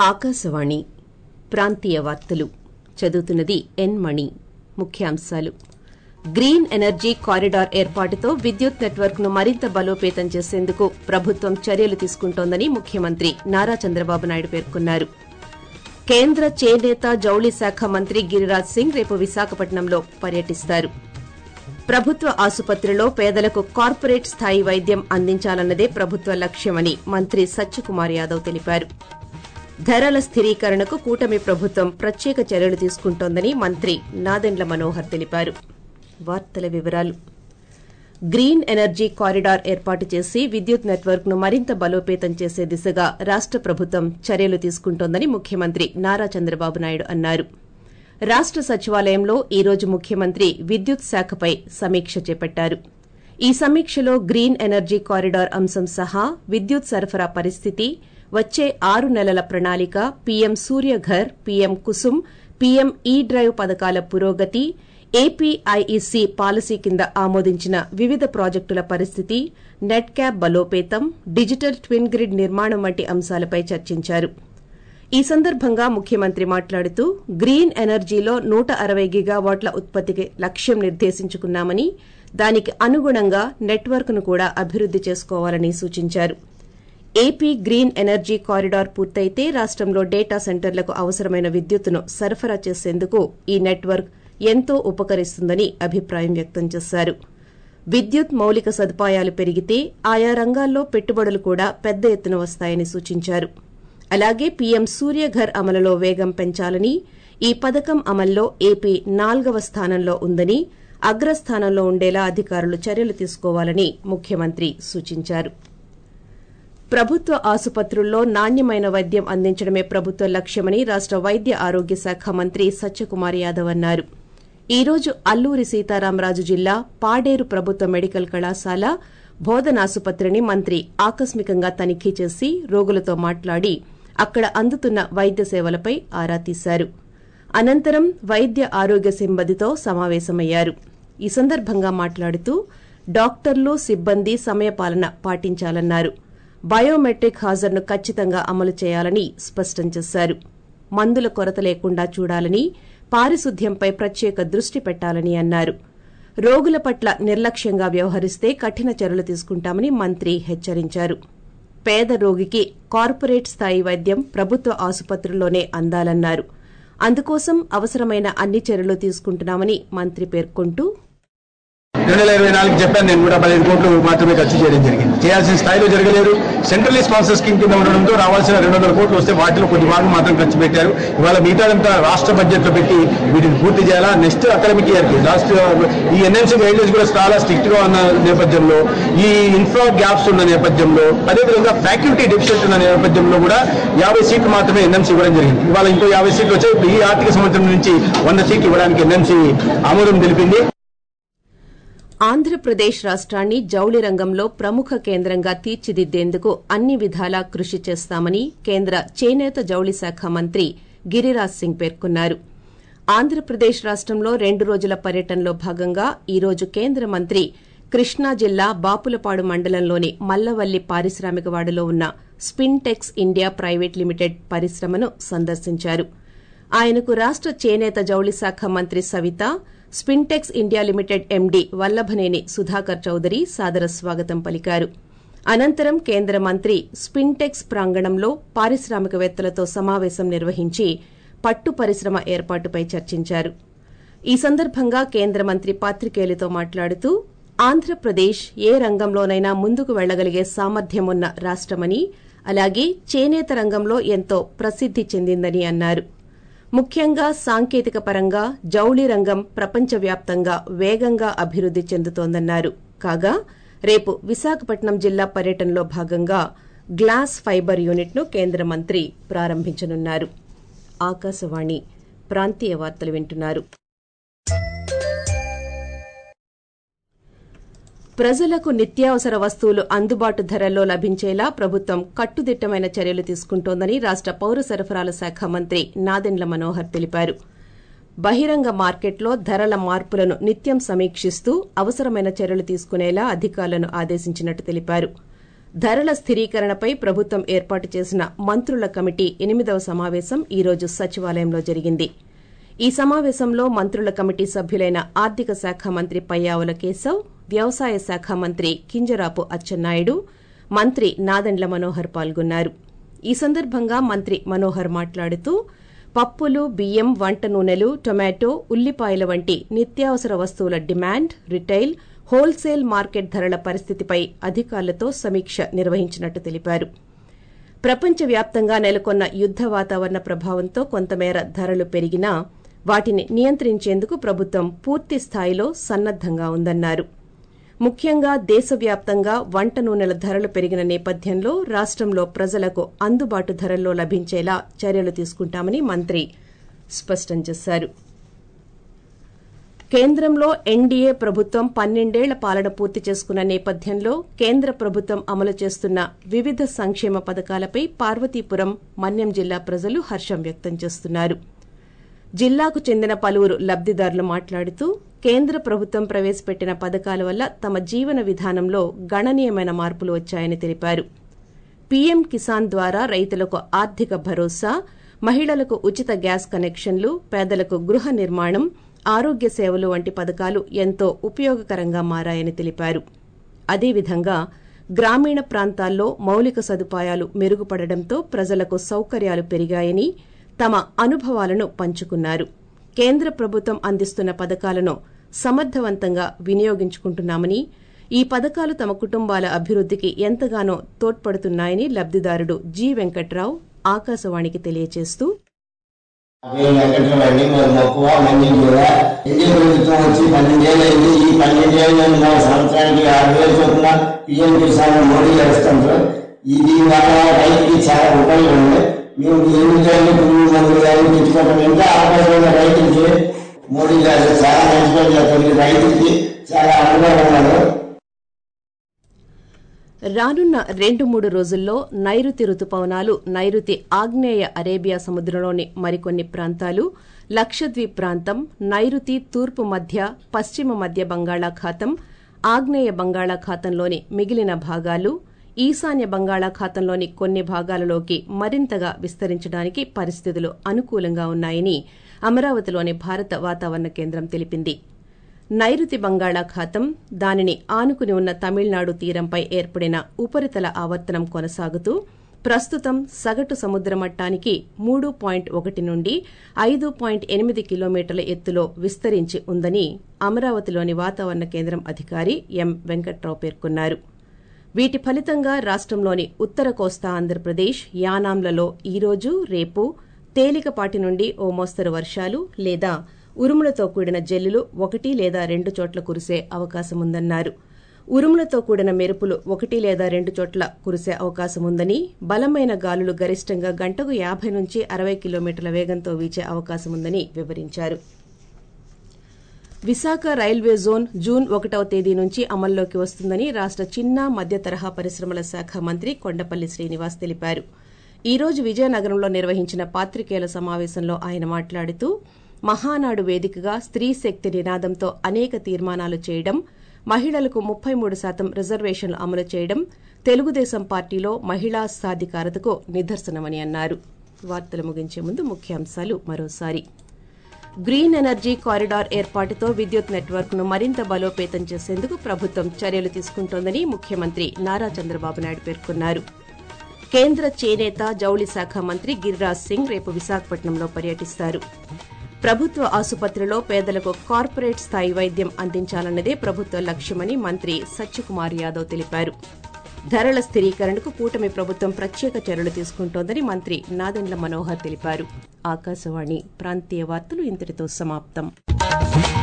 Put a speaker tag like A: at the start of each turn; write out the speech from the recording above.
A: ఆకాశవాణి ప్రాంతీయ వార్తలు చదువుతున్నది ఎన్ మణి ముఖ్యాంశాలు గ్రీన్ ఎనర్జీ కారిడార్ ఏర్పాటుతో విద్యుత్ నెట్వర్క్ ను మరింత బలోపేతం చేసేందుకు ప్రభుత్వం చర్యలు తీసుకుంటోందని ముఖ్యమంత్రి నారా చంద్రబాబు నాయుడు పేర్కొన్నారు కేంద్ర చేనేత జౌళి శాఖ మంత్రి గిరిరాజ్ సింగ్ రేపు విశాఖపట్నంలో పర్యటిస్తారు ప్రభుత్వ ఆసుపత్రిలో పేదలకు కార్పొరేట్ స్థాయి వైద్యం అందించాలన్నదే ప్రభుత్వ లక్ష్యమని మంత్రి సత్యకుమార్ యాదవ్ తెలిపారు ధరల స్థిరీకరణకు కూటమి ప్రభుత్వం ప్రత్యేక చర్యలు తీసుకుంటోందని మంత్రి నాదెండ్ల మనోహర్ తెలిపారు వార్తల వివరాలు గ్రీన్ ఎనర్జీ కారిడార్ ఏర్పాటు చేసి విద్యుత్ నెట్వర్క్ ను మరింత బలోపేతం చేసే దిశగా రాష్ట ప్రభుత్వం చర్యలు తీసుకుంటోందని ముఖ్యమంత్రి నారా చంద్రబాబు నాయుడు అన్నారు రాష్ట సచివాలయంలో ఈ రోజు ముఖ్యమంత్రి విద్యుత్ శాఖపై సమీక్ష చేపట్టారు ఈ సమీక్షలో గ్రీన్ ఎనర్జీ కారిడార్ అంశం సహా విద్యుత్ సరఫరా పరిస్థితి వచ్చే ఆరు నెలల ప్రణాళిక PM Surya Ghar PM Kusum PM E drive పథకాల పురోగతి ఏపీఐఈసీ పాలసీ కింద ఆమోదించిన వివిధ ప్రాజెక్టుల పరిస్థితి నెట్ క్యాప్ బలోపేతం డిజిటల్ ట్విన్ గ్రిడ్ నిర్మాణం వంటి అంశాలపై చర్చించారు ఈ సందర్భంగా ముఖ్యమంత్రి మాట్లాడుతూ గ్రీన్ ఎనర్జీలో నూట అరవై గిగావాట్ల ఉత్పత్తికి లక్ష్యం నిర్దేశించుకున్నామని దానికి అనుగుణంగా నెట్వర్క్ ను కూడా అభివృద్ది చేసుకోవాలని సూచించారు ఏపీ గ్రీన్ ఎనర్జీ కారిడార్ పూర్తయితే రాష్టంలో డేటా సెంటర్లకు అవసరమైన విద్యుత్తును సరఫరా చేసేందుకు ఈ నెట్వర్క్ ఎంతో ఉపకరిస్తుందని అభిప్రాయం వ్యక్తం చేశారు విద్యుత్ మౌలిక సదుపాయాలు పెరిగితే ఆయా రంగాల్లో పెట్టుబడులు కూడా పెద్ద ఎత్తున వస్తాయని సూచించారు అలాగే పీఎం సూర్యఘర్ అమలులో వేగం పెంచాలని ఈ పథకం అమల్లో ఏపీ నాల్గవ స్థానంలో ఉందని అగ్రస్థానంలో ఉండేలా అధికారులు చర్యలు తీసుకోవాలని ముఖ్యమంత్రి సూచించారు ప్రభుత్వ ఆసుపత్రుల్లో నాణ్యమైన వైద్యం అందించడమే ప్రభుత్వ లక్ష్యమని రాష్ట వైద్య ఆరోగ్య శాఖ మంత్రి సత్యకుమార్ యాదవ్ అన్నారు ఈ రోజు అల్లూరి సీతారామరాజు జిల్లా పాడేరు ప్రభుత్వ మెడికల్ కళాశాల బోధనాసుపత్రిని మంత్రి ఆకస్మికంగా తనిఖీ చేసి రోగులతో మాట్లాడి అక్కడ అందుతున్న వైద్య సేవలపై ఆరా తీశారు అనంతరం వైద్య ఆరోగ్య సిబ్బందితో సమావేశమయ్యారు ఈ సందర్భంగా మాట్లాడుతూ డాక్టర్లు సిబ్బంది సమయపాలన పాటించాలన్నారు బయోమెట్రిక్ హాజరును ఖచ్చితంగా అమలు చేయాలని స్పష్టం చేశారు మందుల కొరత లేకుండా చూడాలని పారిశుద్ధ్యంపై ప్రత్యేక దృష్టి పెట్టాలని అన్నారు రోగుల పట్ల నిర్లక్ష్యంగా వ్యవహరిస్తే కఠిన చర్యలు తీసుకుంటామని మంత్రి హెచ్చరించారు పేద రోగికి కార్పొరేట్ స్థాయి వైద్యం ప్రభుత్వ ఆసుపత్రుల్లోనే అందాలన్నారు అందుకోసం అవసరమైన అన్ని చర్యలు తీసుకుంటున్నామని మంత్రి పేర్కొంటూ
B: రెండు వేల ఇరవై నాలుగు చెప్పాను నేను కూడా పదిహేను కోట్లు మాత్రమే ఖర్చు చేయడం జరిగింది చేయాల్సిన స్థాయిలో జరగలేదు సెంట్రల్లీ స్పాన్సర్ స్కీమ్ కింద ఉండడంతో రావాల్సిన రెండు వందల కోట్లు వస్తే వాటిలో కొద్ది భాగం మాత్రం ఖర్చు పెట్టారు ఇవాళ మిగతాదంతా రాష్ట్ర బడ్జెట్ లో పెట్టి వీటిని పూర్తి చేయాలా నెక్స్ట్ అకాడమిక్ ఇయర్ కి లాస్ట్ ఈ ఎన్ఎంసీ గైడ్లైన్స్ కూడా చాలా స్ట్రిక్ట్ గా ఉన్న నేపథ్యంలో ఈ ఇన్ఫ్రా గ్యాప్స్ ఉన్న నేపథ్యంలో అదేవిధంగా ఫ్యాకల్టీ డెఫిషియట్ ఉన్న నేపథ్యంలో కూడా యాభై సీట్లు మాత్రమే ఎన్ఎంసీ ఇవ్వడం జరిగింది ఇవాళ ఇంకో యాభై సీట్లు వచ్చాయి ఇప్పుడు ఈ ఆర్థిక సంవత్సరం నుంచి వంద సీట్లు ఇవ్వడానికి ఎన్ఎంసీ ఆమోదం తెలిపింది
A: ఆంధ్రప్రదేశ్ రాష్ట్రాన్ని జౌళి రంగంలో ప్రముఖ కేంద్రంగా తీర్చిదిద్దేందుకు అన్ని విధాలా కృషి చేస్తామని కేంద్ర చేనేత జౌళి శాఖ మంత్రి గిరిరాజ్ సింగ్ పేర్కొన్నారు ఆంధ్రప్రదేశ్ రాష్టంలో రెండు రోజుల పర్యటనలో భాగంగా ఈ రోజు కేంద్ర మంత్రి కృష్ణా జిల్లా బాపులపాడు మండలంలోని మల్లవల్లి పారిశ్రామికవాడలో ఉన్న స్పిన్టెక్స్ ఇండియా ప్రైవేట్ లిమిటెడ్ పరిశ్రమను సందర్శించారు ఆయనకు రాష్ట చేనేత జౌళి శాఖ మంత్రి Savitha Spintex India limited MD Vallabhaneni Sudhakar Chowdary సాదర స్వాగతం పలికారు అనంతరం కేంద్ర మంత్రి స్పిన్టెక్స్ ప్రాంగణంలో పారిశ్రామికవేత్తలతో సమావేశం నిర్వహించి పట్టు పరిశ్రమ ఏర్పాటుపై చర్చించారు ఈ సందర్భంగా కేంద్ర మంత్రి పాత్రికేయులతో మాట్లాడుతూ ఆంధ్రప్రదేశ్ ఏ రంగంలోనైనా ముందుకు వెళ్లగలిగే సామర్థ్యం ఉన్న రాష్టమని అలాగే చేనేత రంగంలో ఎంతో ప్రసిద్ది చెందిందని అన్నారు ముఖ్యంగా సాంకేతిక పరంగా జౌళి రంగం ప్రపంచవ్యాప్తంగా వేగంగా అభివృద్ది చెందుతోందన్నారు కాగా రేపు విశాఖపట్నం జిల్లా పర్యటనలో భాగంగా గ్లాస్ ఫైబర్ యూనిట్ ను కేంద్ర మంత్రి ప్రారంభించనున్నారు ఆకాశవాణి ప్రాంతీయ వార్తలు వింటున్నారు ప్రజలకు నిత్యావసర వస్తువులు అందుబాటు ధరల్లో లభించేలా ప్రభుత్వం కట్టుదిట్టమైన చర్యలు తీసుకుంటోందని రాష్ట పౌర సరఫరాల శాఖ మంత్రి నాదెండ్ల మనోహర్ తెలిపారు బహిరంగ మార్కెట్లో ధరల మార్పులను నిత్యం సమీక్షిస్తూ అవసరమైన చర్యలు తీసుకునేలా అధికారులను ఆదేశించినట్టు తెలిపారు ధరల స్థిరీకరణపై ప్రభుత్వం ఏర్పాటు చేసిన మంత్రుల కమిటీ ఎనిమిదవ సమావేశం ఈ రోజు సచివాలయంలో జరిగింది ఈ సమావేశంలో మంత్రుల కమిటీ సభ్యులైన ఆర్థిక శాఖ మంత్రి పయ్యావుల కేశవ్ వ్యవసాయ శాఖ మంత్రి కింజరాపు అచ్చెన్నాయుడు మంత్రి నాదెండ్ల మనోహర్ పాల్గొన్నారు ఈ సందర్భంగా మంత్రి మనోహర్ మాట్లాడుతూ పప్పులు బియ్యం వంట నూనెలు టొమాటో ఉల్లిపాయల వంటి నిత్యావసర వస్తువుల డిమాండ్ రిటైల్ హోల్సేల్ మార్కెట్ ధరల పరిస్థితిపై అధికారులతో సమీక్ష నిర్వహించినట్టు తెలిపారు ప్రపంచవ్యాప్తంగా నెలకొన్న యుద్ద వాతావరణ ప్రభావంతో కొంతమేర ధరలు పెరిగినా వాటిని నియంత్రించేందుకు ప్రభుత్వం పూర్తి స్థాయిలో సన్నద్దంగా ఉందన్నారు ముఖ్యంగా దేశవ్యాప్తంగా వంట నూనెల ధరలు పెరిగిన నేపథ్యంలో రాష్టంలో ప్రజలకు అందుబాటు ధరల్లో లభించేలా చర్యలు తీసుకుంటామని మంత్రి స్పష్టం చేశారు కేంద్రంలో ఎన్డీఏ ప్రభుత్వం పన్నెండేళ్ల పాలన పూర్తి చేసుకున్న నేపథ్యంలో కేంద్ర ప్రభుత్వం అమలు చేస్తున్న వివిధ సంక్షేమ పథకాలపై పార్వతీపురం మన్యం జిల్లా ప్రజలు హర్షం వ్యక్తం చేస్తున్నారు జిల్లాకు చెందిన పలువురు లబ్దిదారులు మాట్లాడుతూ కేంద్ర ప్రభుత్వం ప్రవేశపెట్టిన పథకాల వల్ల తమ జీవన విధానంలో గణనీయమైన మార్పులు వచ్చాయని తెలిపారు పీఎం కిసాన్ ద్వారా రైతులకు ఆర్థిక భరోసా మహిళలకు ఉచిత గ్యాస్ కనెక్షన్లు పేదలకు గృహ నిర్మాణం ఆరోగ్య సేవలు వంటి పథకాలు ఎంతో ఉపయోగకరంగా మారాయని తెలిపారు అదేవిధంగా గ్రామీణ ప్రాంతాల్లో మౌలిక సదుపాయాలు మెరుగుపడడంతో ప్రజలకు సౌకర్యాలు పెరిగాయని తమ అనుభవాలను పంచుకున్నారు కేంద్ర ప్రభుత్వం అందిస్తున్న పథకాలను సమర్థవంతంగా వినియోగించుకుంటున్నామని ఈ పథకాలు తమ కుటుంబాల అభివృద్దికి ఎంతగానో తోడ్పడుతున్నాయని లబ్దిదారుడు జి వెంకట్రావు ఆకాశవాణికి తెలియజేస్తూ
C: నేను వెంకటరామండి మరి మక్కువ మంది కూడా ఎన్డీ ప్రభుత్వం వచ్చి పన్నెండేళ్ళైంది ఈ పన్నెండేళ్ళు మన సంవత్సరానికి ఆరు వేలు చొప్పున పిఎం కిసాన్ మోడీ చేస్తుంటారు ఇది వల్ల రైతుకి చాలా ఉపయోగం ఉంది మేము ఎన్ని రోజులు పురుగు మందులు కానీ తెచ్చుకోవడం ఎంత అవకాశం ఉన్న రైతులకి మోడీ గారు చాలా మంచి పని చేస్తారు రైతులకి చాలా అనుభవం ఉన్నారు
A: రానున్న రెండు మూడు రోజుల్లో నైరుతి రుతుపవనాలు నైరుతి ఆగ్నేయ అరేబియా సముద్రంలోని మరికొన్ని ప్రాంతాలు లక్షద్వీప్ ప్రాంతం నైరుతి తూర్పు మధ్య పశ్చిమ మధ్య బంగాళాఖాతం ఆగ్నేయ బంగాళాఖాతంలోని మిగిలిన భాగాలు ఈశాన్య బంగాళాఖాతంలోని కొన్ని భాగాలలోకి మరింతగా విస్తరించడానికి పరిస్థితులు అనుకూలంగా ఉన్నాయని అమరావతిలోని భారత వాతావరణ కేంద్రం తెలిపింది నైరుతి బంగాళాఖాతం దానిని ఆనుకుని ఉన్న తమిళనాడు తీరంపై ఏర్పడిన ఉపరితల ఆవర్తనం కొనసాగుతూ ప్రస్తుతం సగటు సముద్ర మట్టానికి మూడు పాయింట్ ఒకటి నుండి ఐదు పాయింట్ ఎనిమిది కిలోమీటర్ల ఎత్తులో విస్తరించి ఉందని అమరావతిలోని వాతావరణ కేంద్రం అధికారి ఎం వెంకట్రావు పేర్కొన్నారు వీటి ఫలితంగా రాష్టంలోని ఉత్తర కోస్తా ఆంధ్రప్రదేశ్ యానాంలలో ఈరోజు రేపు తేలికపాటి నుండి ఓ మోస్తరు వర్షాలు లేదా ఉరుములతో కూడిన జల్లులు ఒకటి లేదా రెండు చోట్ల కురిసే అవకాశముందన్నారు ఉరుములతో కూడిన మెరుపులు ఒకటి లేదా రెండు చోట్ల కురిసే అవకాశముందని బలమైన గాలులు గరిష్టంగా గంటకు యాభై నుంచి అరవై కిలోమీటర్ల వేగంతో వీచే అవకాశముందని వివరించారు విశాఖ రైల్వే జోన్ జూన్ ఒకటవ తేదీ నుంచి అమల్లోకి వస్తుందని రాష్ట చిన్న మధ్య తరహా పరిశ్రమల శాఖ మంత్రి కొండపల్లి శ్రీనివాస్ తెలిపారు ఈ రోజు విజయనగరంలో నిర్వహించిన పాత్రికేయుల సమావేశంలో ఆయన మాట్లాడుతూ మహానాడు వేదికగా స్త్రీ శక్తి నినాదంతో అనేక తీర్మానాలు చేయడం మహిళలకు ముప్పై మూడు శాతం రిజర్వేషన్లు అమలు చేయడం తెలుగుదేశం పార్టీలో మహిళా సాధికారతకు నిదర్శనమని అన్నారు వార్తలు ముగించే ముందు ముఖ్యాంశాలు మరోసారి గ్రీన్ ఎనర్జీ కారిడార్ ఏర్పాటుతో విద్యుత్ నెట్వర్క్ ను మరింత బలోపేతం చేసేందుకు ప్రభుత్వం చర్యలు తీసుకుంటోందని ముఖ్యమంత్రి నారా చంద్రబాబు నాయుడు పేర్కొన్నారు కేంద్ర చేనేత జౌళి శాఖ మంత్రి గిరిరాజ్ సింగ్ రేపు విశాఖపట్నంలో పర్యటిస్తారు ప్రభుత్వ ఆసుపత్రిలో పేదలకు కార్పొరేట్ స్థాయి వైద్యం అందించాలన్నదే ప్రభుత్వ లక్ష్యమని మంత్రి సత్యకుమార్ యాదవ్ తెలిపారు ధరల స్థిరీకరణకు కూటమి ప్రభుత్వం ప్రత్యేక చర్యలు తీసుకుంటోందని మంత్రి నాదెండ్ల మనోహర్ తెలిపారు ఆకాశవాణి ప్రాంతీయ వార్తలు ఇంతటితో సమాప్తం